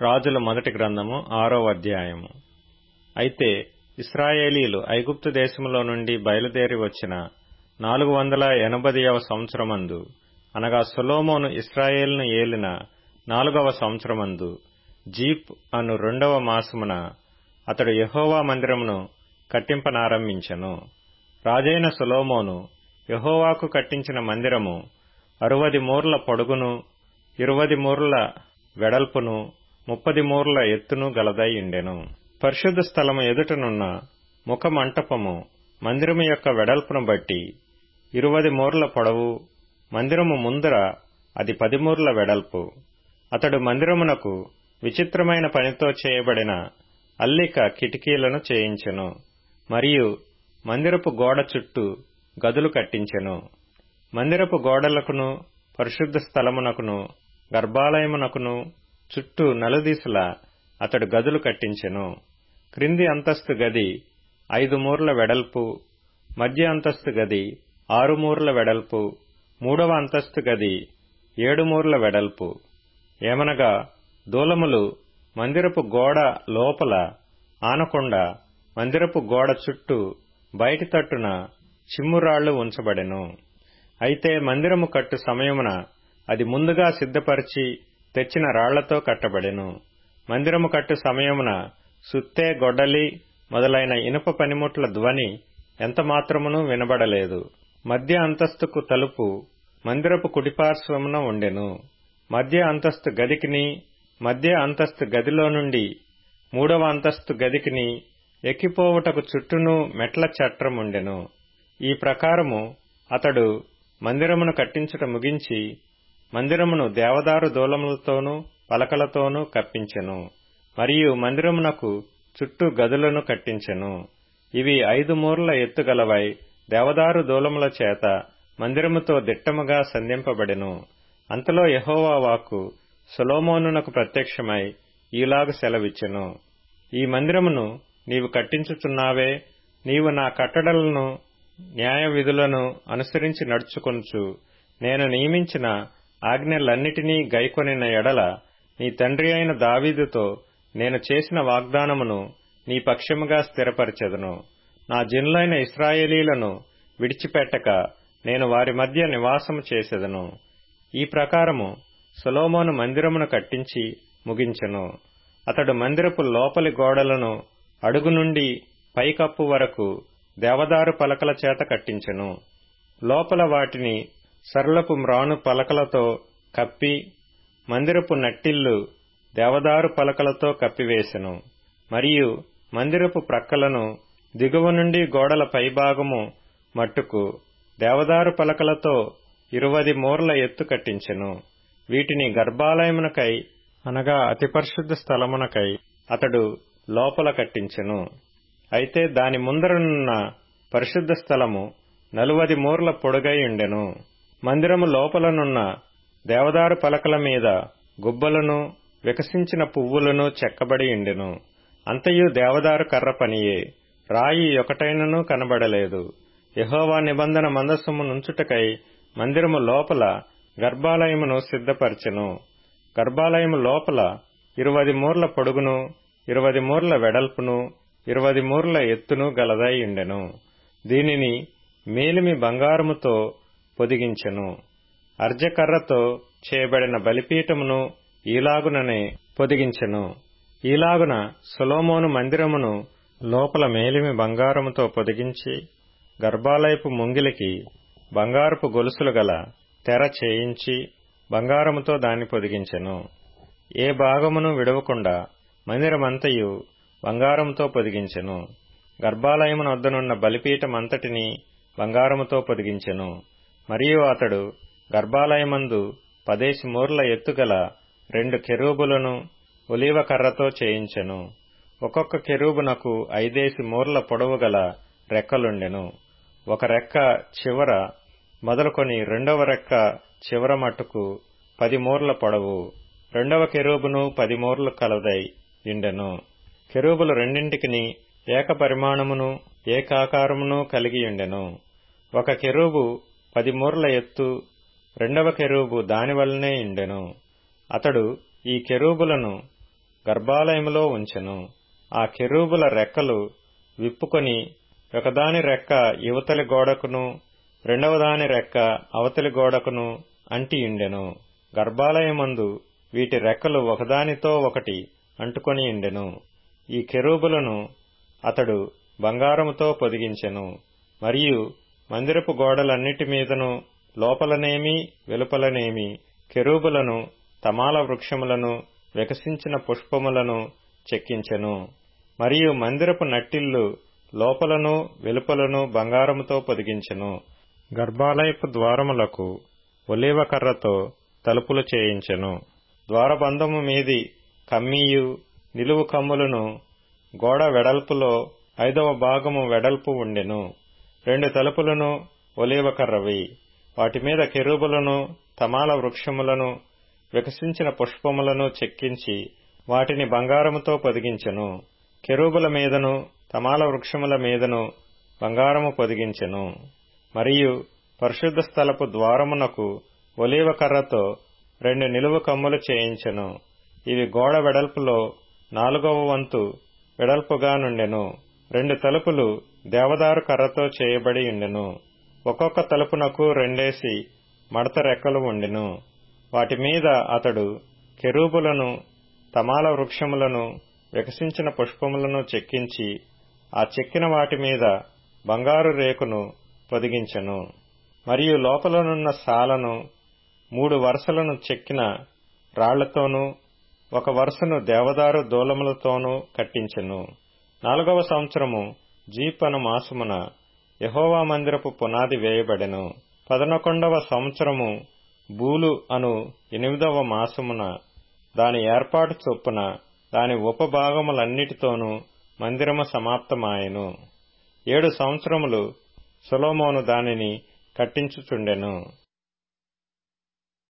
రాజుల మొదటి గ్రంథము ఆరో అధ్యాయము అయితే ఇస్రాయేలీలు ఐగుప్తు దేశములో నుండి బయలుదేరి వచ్చిన నాలుగు వందల ఎనభదియవ సంవత్సరమందు అనగా సొలోమోను ఇస్రాయేల్ను ఏలిన నాలుగవ సంవత్సరమందు జీప్ అను రెండవ మాసమున అతడు యహోవా మందిరమును కట్టింపనారంభించెను రాజైన సొలోమోను యహోవాకు కట్టించిన మందిరము అరువది మూర్ల పొడుగును ఇరువది మూర్ల వెడల్పును ముప్పది మూర్ల ఎత్తును గలదై ఉండెను పరిశుద్ధ స్థలము ఎదుటనున్న ముఖ మంటపము మందిరము యొక్క వెడల్పును బట్టి ఇరువది మూర్ల పొడవు మందిరము ముందర అది పది మూర్ల వెడల్పు అతడు మందిరమునకు విచిత్రమైన పనితో చేయబడిన అల్లిక కిటికీలను చేయించెను మరియు మందిరపు గోడ చుట్టూ గదులు కట్టించెను మందిరపు గోడలకును పరిశుద్ధ స్థలమునకును గర్భాలయమునకును చుట్టూ నలుదిశలా అతడు గదులు కట్టించెను క్రింది అంతస్తు గది ఐదు మూర్ల వెడల్పు మధ్య అంతస్తు గది ఆరు మూర్ల వెడల్పు మూడవ అంతస్తు గది ఏడు మూర్ల వెడల్పు ఏమనగా దూలములు మందిరపు గోడ లోపల ఆనకుండా మందిరపు గోడ చుట్టూ బయటి తట్టున చిమ్మురాళ్లు ఉంచబడెను అయితే మందిరము కట్టు సమయమున అది ముందుగా సిద్ధపరిచి తెచ్చిన రాళ్లతో కట్టబడెను మందిరము కట్టు సమయమున సుత్తే గొడ్డలి మొదలైన ఇనుప పనిముట్ల ధ్వని ఎంతమాత్రమునూ వినబడలేదు మధ్య అంతస్తుకు తలుపు మందిరపు కుడిపార్శ్వమున ఉండెను మధ్య అంతస్తు గదికిని మధ్య అంతస్తు గదిలో నుండి మూడవ అంతస్తు గదికిని ఎక్కిపోవుటకు చుట్టూను మెట్ల చట్రముండెను ఈ ప్రకారము అతడు మందిరమును కట్టించుట ముగించి మందిరమును దేవదారు దూలములతోనూ పలకలతోనూ కప్పించెను మరియు మందిరమునకు చుట్టూ గదులను కట్టించెను ఇవి ఐదు మూర్ల ఎత్తుగలవై దేవదారు దూలముల చేత మందిరముతో దిట్టముగా సంధింపబడెను అంతలో యహోవా వాక్కు సొలోమోనునకు ప్రత్యక్షమై ఈలాగు సెలవిచ్చెను ఈ మందిరమును నీవు కట్టించుచున్నావే నీవు నా కట్టడలను న్యాయ విధులను అనుసరించి నడుచుకొనుచు నేను నియమించిన ఆజ్ఞలన్నిటినీ గైకొనిన ఎడల నీ తండ్రి అయిన దావీదుతో నేను చేసిన వాగ్దానమును నీ పక్షముగా స్థిరపరచెదను నా జనులైన ఇస్రాయేలీలను విడిచిపెట్టక నేను వారి మధ్య నివాసము చేసెదను ఈ ప్రకారము సొలోమోను మందిరమును కట్టించి ముగించెను అతడు మందిరపు లోపలి గోడలను అడుగు నుండి పైకప్పు వరకు దేవదారు పలకల చేత కట్టించెను లోపల వాటిని సరళపు మ్రాను పలకలతో కప్పి మందిరపు నట్టిల్లు దేవదారు పలకలతో కప్పివేశెను మరియు మందిరపు ప్రక్కలను దిగువ నుండి గోడల పైభాగము మట్టుకు దేవదారు పలకలతో ఇరువది మూర్ల ఎత్తు కట్టించెను వీటిని గర్భాలయమునకై అనగా అతి పరిశుద్ధ స్థలమునకై అతడు లోపల కట్టించెను అయితే దాని ముందరనున్న పరిశుద్ధ స్థలము నలువది మూర్ల పొడుగై ఉండెను మందిరము లోపలనున్న దేవదారు పలకల మీద గుబ్బలను వికసించిన పువ్వులను చెక్కబడి ఉండెను అంతయు దేవదారు కర్ర పనియే రాయి ఒకటైనను కనబడలేదు యహోవా నిబంధన మందస్సము నుంచుటకై మందిరము లోపల గర్భాలయమును సిద్ధపరచెను గర్భాలయము లోపల ఇరువది మూర్ల పొడుగును ఇరువది మూర్ల వెడల్పును ఇరువది మూర్ల ఎత్తును గలదై ఉండెను దీనిని మేలిమి బంగారముతో పొదిగించెను అర్జకర్రతో చేయబడిన బలిపీఠమును ఈలాగుననే పొదిగించెను ఈలాగున సొలోమోను మందిరమును లోపల మేలిమి బంగారముతో పొదిగించి గర్భాలయపు ముంగిలికి బంగారపు గొలుసులు గల తెర చేయించి బంగారముతో దాన్ని పొదిగించెను ఏ భాగమును విడవకుండా మందిరమంతయు బంగారముతో పొదిగించెను గర్భాలయమునొద్దనున్న బలిపీఠమంతటిని బంగారముతో పొదిగించెను మరియు అతడు గర్భాలయమందు పదేసి మూర్ల ఎత్తుగల రెండు కెరూబులను ఒలీవ కర్రతో చేయించెను ఒక్కొక్క కెరూబునకు ఐదేసి మూర్ల పొడవు గల రెక్కలుండెను ఒక రెక్క చివర మొదలుకొని రెండవ రెక్క చివర మట్టుకు పది మూర్ల పొడవు రెండవ కెరూబును పది మూర్లు కలదై ఇండెను కెరూబులు రెండింటికిని ఏక పరిమాణమును ఏకాకారమును కలిగి ఉండెను ఒక కెరూబు పది మూర్ల ఎత్తు రెండవ కెరూబు దానివల్లనే ఇండెను అతడు ఈ కెరూబులను గర్భాలయములో ఉంచెను ఆ కెరూబుల రెక్కలు విప్పుకొని ఒకదాని రెక్క యువతలి గోడకును రెండవదాని రెక్క అవతలి గోడకును అంటియుండెను గర్భాలయమందు వీటి రెక్కలు ఒకదానితో ఒకటి అంటుకొని ఉండెను ఈ కెరూబులను అతడు బంగారముతో పొదిగించెను మరియు మందిరపు గోడలన్నిటి మీదను లోపలనేమి వెలుపలనేమి కెరూబులను తమాల వృక్షములను వికసించిన పుష్పములను చెక్కించెను మరియు మందిరపు నట్టిల్లు లోపలను వెలుపలను బంగారముతో పొదిగించెను గర్భాలయపు ద్వారములకు ఒలీవ కర్రతో తలుపులు చేయించెను ద్వారబంధము మీది కమ్మీయు నిలువు కమ్ములను గోడ వెడల్పులో ఐదవ భాగము వెడల్పు ఉండెను రెండు తలుపులను ఒలీవ కర్రవి వాటి మీద కెరూబులను తమాల వృక్షములను వికసించిన పుష్పములను చెక్కించి వాటిని బంగారముతో పొదిగించెను కెరూబుల మీదను తమాల వృక్షముల మీదను బంగారము పొదిగించెను మరియు పరిశుద్ధ స్థలపు ద్వారమునకు ఒలీవ కర్రతో రెండు నిలువు కమ్ములు చేయించెను ఇవి గోడ వెడల్పులో నాలుగవ వంతు వెడల్పుగా నుండెను రెండు తలుపులు దేవదారు కర్రతో చేయబడి ఉండెను ఒక్కొక్క తలుపునకు రెండేసి మడత రెక్కలు ఉండెను వాటి మీద అతడు కెరూబులను తమాల వృక్షములను వికసించిన పుష్పములను చెక్కించి ఆ చెక్కిన వాటి మీద బంగారు రేకును పొదిగించెను మరియు లోపలనున్న సాలను మూడు వరుసలను చెక్కిన రాళ్లతోనూ ఒక వరుసను దేవదారు దూలములతోనూ కట్టించెను నాలుగవ సంవత్సరము జీపను మాసమున యహోవా మందిరపు పునాది వేయబడెను పదనొకొండవ సంవత్సరము బూలు అను ఎనిమిదవ మాసమున దాని ఏర్పాటు చొప్పున దాని ఉపభాగములన్నిటితోనూ మందిరము సమాప్తమాయెను ఏడు సంవత్సరములు సొలోమోను దానిని కట్టించుచుండెను